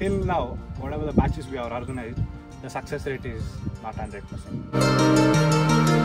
till now, whatever the batches we have organized, the success rate is not 100%.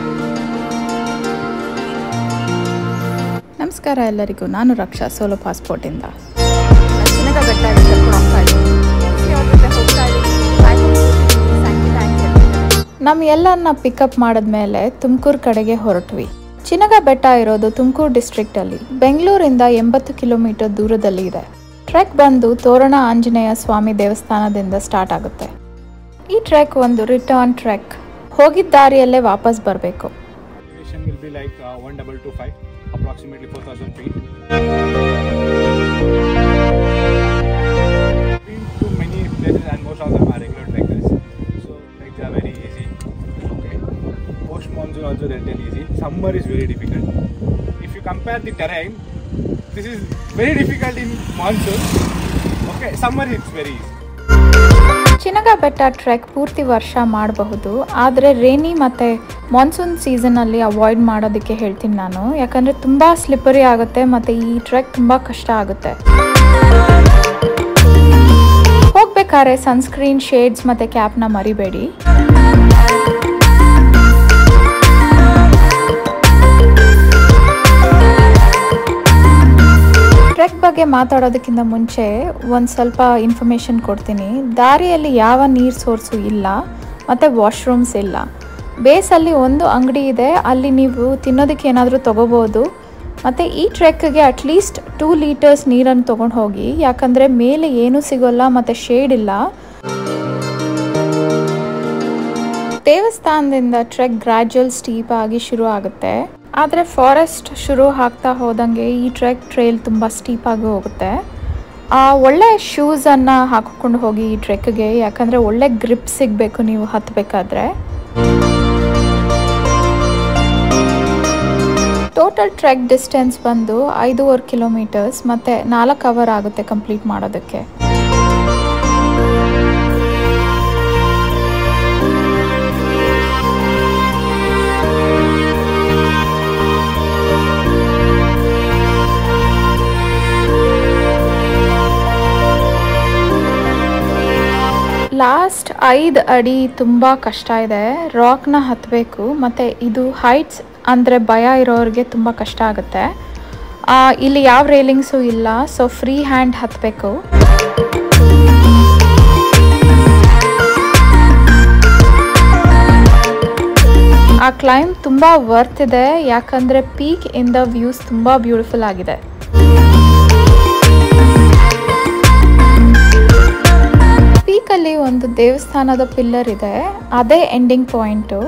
ನಮಸ್ಕಾರ ಎಲ್ಲರಿಗೂ ನಾನು ರಕ್ಷಾ solo ಪಾಸ್ಪೋರ್ಟಿಂದ ಚಿನ್ನದ ಬೆಟ್ಟ ಇದೆ ಕರ್ಕೊಂಡು ಹೋಗ್ತಾ ಇದ್ದೀನಿ ಅವ್ರ ಜೊತೆ ಹೋಗ್ತಾ ಇದ್ದೀನಿ ಸಾಯಿ ಹೋಗ್ತಿದ್ದೀನಿ, ಸಂಗೀತ ಅಂತ ಹೇಳ್ತಿದ್ದಾರೆ. ನಮ್ಮ ಎಲ್ಲನ್ನ ಪಿಕಪ್ ಮಾಡಿದ್ಮೇಲೆ ತುಮಕೂರು ಕಡೆಗೆ ಹೊರಟ್ವಿ ಚಿನಗ ಬೆಟ್ಟ ಇರೋದು ತುಮಕೂರು ಡಿಸ್ಟ್ರಿಕ್ಟಲ್ಲಿ ಬೆಂಗಳೂರಿಂದ ಎಂಬತ್ತು ಕಿಲೋಮೀಟರ್ ದೂರದಲ್ಲಿ ಇದೆ ಟ್ರೆಕ್ ಬಂದು ತೋರಣ ಆಂಜನೇಯ ಸ್ವಾಮಿ ದೇವಸ್ಥಾನದಿಂದ ಸ್ಟಾರ್ಟ್ ಆಗುತ್ತೆ ಈ ಟ್ರೆಕ್ ಒಂದು ರಿಟರ್ನ್ ಟ್ರೆಕ್ ಹೋಗಿದ್ದ ದಾರಿಯಲ್ಲೇ ವಾಪಸ್ ಬರಬೇಕು Elevation will be like uh, 1225, approximately 4000 feet. Been to many places and most of them are regular trekkers, so like they are very easy. Okay. Post monsoon also they're little easy. Summer is very difficult. If you compare the terrain, this is very difficult in monsoon. Okay, summer it's very easy. ಚಿನಗ ಬೆಟ್ಟ trek ಪೂರ್ತಿ ವರ್ಷ ಮಾಡಬಹುದು ಆದರೆ rainy ಮತ್ತು monsoon ಸೀಸನಲ್ಲಿ avoid ಮಾಡೋದಕ್ಕೆ ಹೇಳ್ತೀನಿ ನಾನು ಯಾಕಂದರೆ ತುಂಬ ಸ್ಲಿಪ್ಪರಿ ಆಗುತ್ತೆ ಮತ್ತು ಈ ಟ್ರೆಕ್ ತುಂಬ ಕಷ್ಟ ಆಗುತ್ತೆ ಹೋಗ್ಬೇಕಾದ್ರೆ ಸನ್ಸ್ಕ್ರೀನ್ ಶೇಡ್ಸ್ ಮತ್ತು ಕ್ಯಾಪ್ನ ಮರಿಬೇಡಿ ಟ್ರೆಕ್ ಬಗ್ಗೆ ಮಾತಾಡೋದಕ್ಕಿಂತ ಮುಂಚೆ ಒಂದು ಸ್ವಲ್ಪ ಇನ್ಫಾರ್ಮೇಷನ್ ಕೊಡ್ತೀನಿ ದಾರಿಯಲ್ಲಿ ಯಾವ ನೀರು ಸೋರ್ಸು ಇಲ್ಲ ಮತ್ತು ವಾಶ್ರೂಮ್ಸ್ ಇಲ್ಲ ಬೇಸಲ್ಲಿ ಒಂದು ಅಂಗಡಿ ಇದೆ ಅಲ್ಲಿ ನೀವು ತಿನ್ನೋದಕ್ಕೆ ಏನಾದರೂ ತೊಗೋಬೋದು ಮತ್ತು ಈ ಟ್ರೆಕ್ಗೆ ಅಟ್ಲೀಸ್ಟ್ ಟೂ ಲೀಟರ್ಸ್ ನೀರನ್ನು ತೊಗೊಂಡು ಹೋಗಿ ಯಾಕಂದರೆ ಮೇಲೆ ಏನೂ ಸಿಗೋಲ್ಲ ಮತ್ತು ಶೇಡ್ ಇಲ್ಲ ದೇವಸ್ಥಾನದಿಂದ ಟ್ರೆಕ್ ಗ್ರ್ಯಾಜುವಲ್ ಸ್ಟೀಪ್ ಆಗಿ ಶುರು ಆಗುತ್ತೆ ಆದರೆ ಫಾರೆಸ್ಟ್ ಶುರು ಆಗ್ತಾ ಹೋದಂಗೆ ಈ ಟ್ರೆಕ್ ಟ್ರೇಲ್ ತುಂಬ ಸ್ಟೀಪ್ ಆಗಿ ಹೋಗುತ್ತೆ ಆ ಒಳ್ಳೆ ಶೂಸನ್ನು ಹಾಕಿಕೊಂಡು ಹೋಗಿ ಈ ಟ್ರೆಕ್ಗೆ ಯಾಕಂದರೆ ಒಳ್ಳೆ ಗ್ರಿಪ್ ಸಿಗಬೇಕು ನೀವು ಹತ್ತಬೇಕಾದ್ರೆ ಟೋಟಲ್ ಟ್ರೆಕ್ ಡಿಸ್ಟೆನ್ಸ್ ಬಂದು ಐದೂವರೆ ಕಿಲೋಮೀಟರ್ಸ್ ಮತ್ತು ನಾಲ್ಕು ಅವರ್ ಆಗುತ್ತೆ ಕಂಪ್ಲೀಟ್ ಮಾಡೋದಕ್ಕೆ ಲಾಸ್ಟ್ ಐದು ಅಡಿ ತುಂಬ ಕಷ್ಟ ಇದೆ ರಾಕ್ನ ಹತ್ತಬೇಕು ಮತ್ತು ಇದು ಹೈಟ್ಸ್ ಅಂದರೆ ಭಯ ಇರೋರಿಗೆ ತುಂಬ ಕಷ್ಟ ಆಗುತ್ತೆ ಆ, ಇಲ್ಲಿ ಯಾವ ರೇಲಿಂಗ್ಸು ಇಲ್ಲ ಸೊ ಫ್ರೀ ಹ್ಯಾಂಡ್ ಹತ್ತಬೇಕು ಆ ಕ್ಲೈಮ್ ತುಂಬ ವರ್ತ್ ಇದೆ ಯಾಕಂದರೆ ಪೀಕ್ ಇಂದ ವ್ಯೂಸ್ ತುಂಬ ಬ್ಯೂಟಿಫುಲ್ ಆಗಿದೆ ಪೀಕಲ್ಲಿ ಒಂದು ದೇವಸ್ಥಾನದ ಪಿಲ್ಲರ್ ಇದೆ ಅದೇ ಎಂಡಿಂಗ್ ಪಾಯಿಂಟು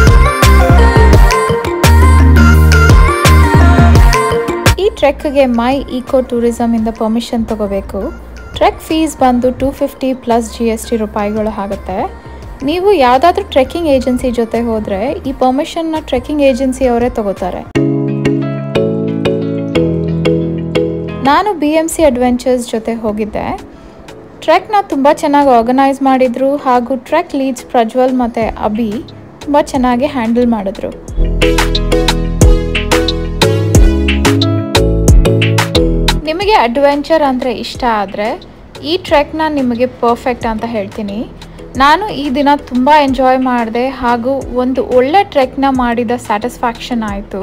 ಈ ಟ್ರೆಕ್ಗೆ ಮೈ ಈಕೋ ಟೂರಿಸಮ್ ಇಂದ ಪರ್ಮಿಷನ್ ತಗೋಬೇಕು ಟ್ರೆಕ್ ಫೀಸ್ ಬಂದು two fifty plus G S T ರೂಪಾಯಿಗಳು ಆಗುತ್ತೆ ನೀವು ಯಾವುದಾದ್ರೂ ಟ್ರೆಕ್ಕಿಂಗ್ ಏಜೆನ್ಸಿ ಜೊತೆ ಹೋದರೆ ಈ ಪರ್ಮಿಷನ್ನ ಟ್ರೆಕ್ಕಿಂಗ್ ಏಜೆನ್ಸಿ ಅವರೇ ತಗೋತಾರೆ ನಾನು ಬಿ ಎಮ್ ಸಿ ಅಡ್ವೆಂಚರ್ಸ್ ಜೊತೆ ಹೋಗಿದ್ದೆ ಟ್ರೆಕ್ನ ತುಂಬ ಚೆನ್ನಾಗಿ ಆರ್ಗನೈಸ್ ಮಾಡಿದ್ರು ಹಾಗೂ ಟ್ರೆಕ್ ಲೀಡ್ಸ್ ಪ್ರಜ್ವಲ್ ಮತ್ತು ಅಭಿ ತುಂಬ ಚೆನ್ನಾಗಿ ಹ್ಯಾಂಡಲ್ ಮಾಡಿದ್ರು ನಿಮಗೆ ಅಡ್ವೆಂಚರ್ ಅಂದರೆ ಇಷ್ಟ ಆದರೆ ಈ ಟ್ರೆಕ್ನ ನಿಮಗೆ ಪರ್ಫೆಕ್ಟ್ ಅಂತ ಹೇಳ್ತೀನಿ ನಾನು ಈ ದಿನ ತುಂಬ ಎಂಜಾಯ್ ಮಾಡಿದೆ ಹಾಗೂ ಒಂದು ಒಳ್ಳೆ ಟ್ರೆಕ್ನ ಮಾಡಿದ ಸ್ಯಾಟಿಸ್ಫ್ಯಾಕ್ಷನ್ ಆಯಿತು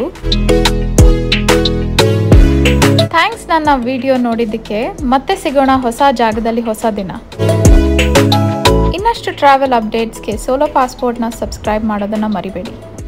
ಥ್ಯಾಂಕ್ಸ್ ನನ್ನ ವಿಡಿಯೋ ನೋಡಿದ್ದಕ್ಕೆ ಮತ್ತೆ ಸಿಗೋಣ ಹೊಸ ಜಾಗದಲ್ಲಿ ಹೊಸ ದಿನ ಇನ್ನಷ್ಟು ಟ್ರಾವೆಲ್ ಅಪ್ಡೇಟ್ಸ್ಗೆ ಸೋಲೋ ಪಾಸ್ಪೋರ್ಟ್ನ ಸಬ್ಸ್ಕ್ರೈಬ್ ಮಾಡೋದನ್ನು ಮರಿಬೇಡಿ